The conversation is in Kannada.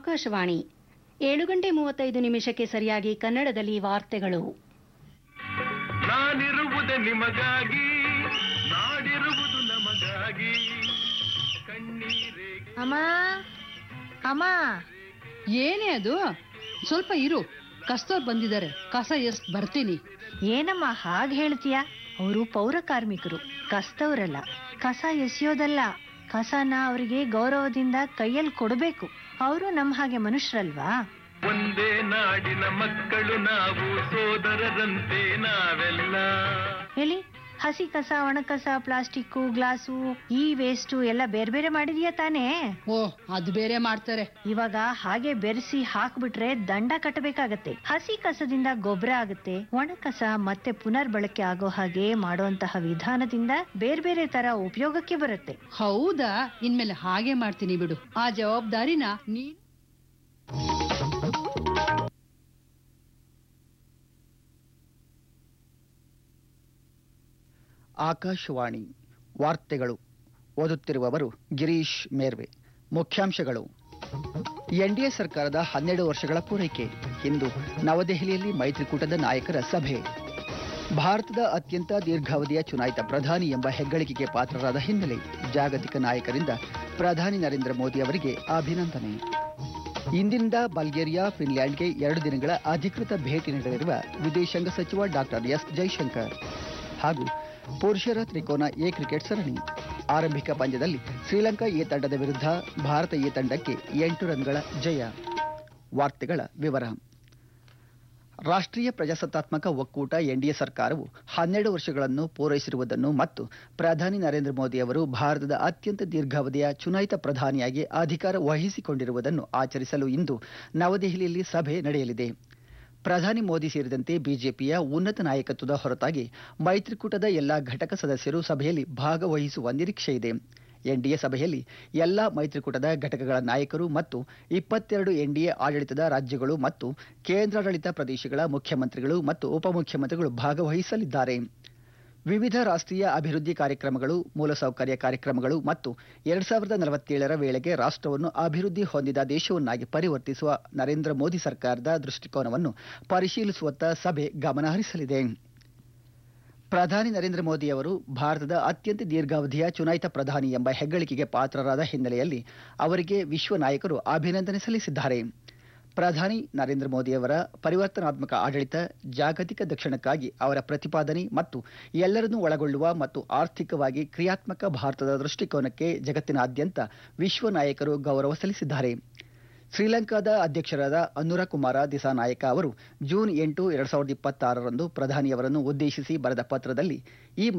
ಆಕಾಶವಾಣಿ ಏಳು ಗಂಟೆ ಮೂವತ್ತೈದು ನಿಮಿಷಕ್ಕೆ ಸರಿಯಾಗಿ ಕನ್ನಡದಲ್ಲಿ ವಾರ್ತೆಗಳು ನಾನಿರುವುದೇ ನಿಮಗಾಗಿ ನಾಡಿರುವುದು ನಮಗಾಗಿ ಕಣ್ಣೀರೇ ಅಮ್ಮ ಅಮ್ಮ ಏನೇ ಅದು ಸ್ವಲ್ಪ ಇರು ಕಸ್ತೋರ್ ಬಂದಿದ್ದಾರೆ ಕಸ ಎಷ್ಟ್ ಬರ್ತೀನಿ ಏನಮ್ಮ ಹಾಗೆ ಹೇಳ್ತೀಯ ಅವರು ಪೌರ ಕಾರ್ಮಿಕರು ಕಸ್ತವ್ರಲ್ಲ ಕಸ ಎಸೆಯೋದಲ್ಲ ಕಸನ ಅವರಿಗೆ ಗೌರವದಿಂದ ಕೈಯಲ್ಲಿ ಕೊಡಬೇಕು ಅವರು ನಮ್ಮ ಹಾಗೆ ಮನುಷ್ಯರಲ್ವಾ ಒಂದೇ ನಾಡಿನ ಮಕ್ಕಳು ನಾವು ಸೋದರರಂತೆ ನಾವೆಲ್ಲ ಹೇಳಿ ಹಸಿ ಕಸ ಒಣ ಕಸ ಪ್ಲಾಸ್ಟಿಕ್ಕು ಗ್ಲಾಸು ಈ ವೇಸ್ಟು ಎಲ್ಲ ಬೇರೆ ಬೇರೆ ಮಾಡಿದ್ಯಾ ತಾನೇ ಓ ಅದು ಬೇರೆ ಮಾಡ್ತಾರೆ ಇವಾಗ ಹಾಗೆ ಬೆರೆಸಿ ಹಾಕ್ಬಿಟ್ರೆ ದಂಡ ಕಟ್ಟಬೇಕಾಗತ್ತೆ ಹಸಿ ಕಸದಿಂದ ಗೊಬ್ಬರ ಆಗುತ್ತೆ ಒಣ ಕಸ ಮತ್ತೆ ಪುನರ್ಬಳಕೆ ಆಗೋ ಹಾಗೆ ಮಾಡುವಂತಹ ವಿಧಾನದಿಂದ ಬೇರೆ ಬೇರೆ ತರ ಉಪಯೋಗಕ್ಕೆ ಬರುತ್ತೆ ಹೌದಾ ಇನ್ಮೇಲೆ ಹಾಗೆ ಮಾಡ್ತೀನಿ ಬಿಡು ಆ ಜವಾಬ್ದಾರಿನ ನೀನ್ ಆಕಾಶವಾಣಿ ವಾರ್ತೆಗಳು ಓದುತ್ತಿರುವವರು ಗಿರೀಶ್ ಮೇರ್ವೆ ಮುಖ್ಯಾಂಶಗಳು ಎನ್ಡಿಎ ಸರ್ಕಾರದ ಹನ್ನೆರಡು ವರ್ಷಗಳ ಪೂರೈಕೆ ಇಂದು ನವದೆಹಲಿಯಲ್ಲಿ ಮೈತ್ರಿಕೂಟದ ನಾಯಕರ ಸಭೆ ಭಾರತದ ಅತ್ಯಂತ ದೀರ್ಘಾವಧಿಯ ಚುನಾಯಿತ ಪ್ರಧಾನಿ ಎಂಬ ಹೆಗ್ಗಳಿಕೆಗೆ ಪಾತ್ರರಾದ ಹಿನ್ನೆಲೆ ಜಾಗತಿಕ ನಾಯಕರಿಂದ ಪ್ರಧಾನಿ ನರೇಂದ್ರ ಮೋದಿ ಅವರಿಗೆ ಅಭಿನಂದನೆ ಇಂದಿನಿಂದ ಬಲ್ಗೇರಿಯಾ ಫಿನ್ಲ್ಯಾಂಡ್ಗೆ ಎರಡು ದಿನಗಳ ಅಧಿಕೃತ ಭೇಟಿ ನೀಡಲಿರುವ ವಿದೇಶಾಂಗ ಸಚಿವ ಡಾಕ್ಟರ್ ಎಸ್ ಜೈಶಂಕರ್ ಹಾಗೂ ಪುರುಷರ ತ್ರಿಕೋನ ಎ ಕ್ರಿಕೆಟ್ ಸರಣಿ ಆರಂಭಿಕ ಪಂದ್ಯದಲ್ಲಿ ಶ್ರೀಲಂಕಾ ಎ ತಂಡದ ವಿರುದ್ಧ ಭಾರತ ಎ ತಂಡಕ್ಕೆ ಎಂಟು ರನ್ಗಳ ಜಯ ವಾರ್ತೆಗಳ ವಿವರ ರಾಷ್ಟ್ರೀಯ ಪ್ರಜಾಸತ್ತಾತ್ಮಕ ಒಕ್ಕೂಟ ಎನ್ಡಿಎ ಸರ್ಕಾರವು ಹನ್ನೆರಡು ವರ್ಷಗಳನ್ನು ಪೂರೈಸಿರುವುದನ್ನು ಮತ್ತು ಪ್ರಧಾನಿ ನರೇಂದ್ರ ಮೋದಿ ಅವರು ಭಾರತದ ಅತ್ಯಂತ ದೀರ್ಘಾವಧಿಯ ಚುನಾಯಿತ ಪ್ರಧಾನಿಯಾಗಿ ಅಧಿಕಾರ ವಹಿಸಿಕೊಂಡಿರುವುದನ್ನು ಆಚರಿಸಲು ಇಂದು ನವದೆಹಲಿಯಲ್ಲಿ ಸಭೆ ನಡೆಯಲಿದೆ ಪ್ರಧಾನಿ ಮೋದಿ ಸೇರಿದಂತೆ ಬಿಜೆಪಿಯ ಉನ್ನತ ನಾಯಕತ್ವದ ಹೊರತಾಗಿ ಮೈತ್ರಿಕೂಟದ ಎಲ್ಲಾ ಘಟಕ ಸದಸ್ಯರು ಸಭೆಯಲ್ಲಿ ಭಾಗವಹಿಸುವ ನಿರೀಕ್ಷೆ ಇದೆ ಎನ್ಡಿಎ ಸಭೆಯಲ್ಲಿ ಎಲ್ಲಾ ಮೈತ್ರಿಕೂಟದ ಘಟಕಗಳ ನಾಯಕರು ಮತ್ತು ಇಪ್ಪತ್ತೆರಡು ಎನ್ಡಿಎ ಆಡಳಿತದ ರಾಜ್ಯಗಳು ಮತ್ತು ಕೇಂದ್ರಾಡಳಿತ ಪ್ರದೇಶಗಳ ಮುಖ್ಯಮಂತ್ರಿಗಳು ಮತ್ತು ಉಪಮುಖ್ಯಮಂತ್ರಿಗಳು ಭಾಗವಹಿಸಲಿದ್ದಾರೆ ವಿವಿಧ ರಾಷ್ಟ್ರೀಯ ಅಭಿವೃದ್ಧಿ ಕಾರ್ಯಕ್ರಮಗಳು ಮೂಲಸೌಕರ್ಯ ಕಾರ್ಯಕ್ರಮಗಳು ಮತ್ತು ಎರಡ್ ಸಾವಿರದ ನಲವತ್ತೇಳರ ವೇಳೆಗೆ ರಾಷ್ಟ್ರವನ್ನು ಅಭಿವೃದ್ಧಿ ಹೊಂದಿದ ದೇಶವನ್ನಾಗಿ ಪರಿವರ್ತಿಸುವ ನರೇಂದ್ರ ಮೋದಿ ಸರ್ಕಾರದ ದೃಷ್ಟಿಕೋನವನ್ನು ಪರಿಶೀಲಿಸುವತ್ತ ಸಭೆ ಗಮನಹರಿಸಲಿದೆ ಪ್ರಧಾನಿ ನರೇಂದ್ರ ಮೋದಿ ಅವರು ಭಾರತದ ಅತ್ಯಂತ ದೀರ್ಘಾವಧಿಯ ಚುನಾಯಿತ ಪ್ರಧಾನಿ ಎಂಬ ಹೆಗ್ಗಳಿಕೆಗೆ ಪಾತ್ರರಾದ ಹಿನ್ನೆಲೆಯಲ್ಲಿ ಅವರಿಗೆ ವಿಶ್ವ ನಾಯಕರು ಅಭಿನಂದನೆ ಸಲ್ಲಿಸಿದ್ದಾರೆ ಪ್ರಧಾನಿ ನರೇಂದ್ರ ಮೋದಿಯವರ ಪರಿವರ್ತನಾತ್ಮಕ ಆಡಳಿತ ಜಾಗತಿಕ ದಕ್ಷಿಣಕ್ಕಾಗಿ ಅವರ ಪ್ರತಿಪಾದನೆ ಮತ್ತು ಎಲ್ಲರನ್ನೂ ಒಳಗೊಳ್ಳುವ ಮತ್ತು ಆರ್ಥಿಕವಾಗಿ ಕ್ರಿಯಾತ್ಮಕ ಭಾರತದ ದೃಷ್ಟಿಕೋನಕ್ಕೆ ಜಗತ್ತಿನಾದ್ಯಂತ ವಿಶ್ವ ನಾಯಕರು ಗೌರವ ಸಲ್ಲಿಸಿದ್ದಾರೆ ಶ್ರೀಲಂಕಾದ ಅಧ್ಯಕ್ಷರಾದ ಅನುರ ಕುಮಾರ ದಿಸಾನಾಯಕ ಅವರು ಜೂನ್ ಎಂಟು ಎರಡ್ ಸಾವಿರದ ಇಪ್ಪತ್ತಾರರಂದು ಪ್ರಧಾನಿಯವರನ್ನು ಉದ್ದೇಶಿಸಿ ಬರೆದ ಪತ್ರದಲ್ಲಿ ಈ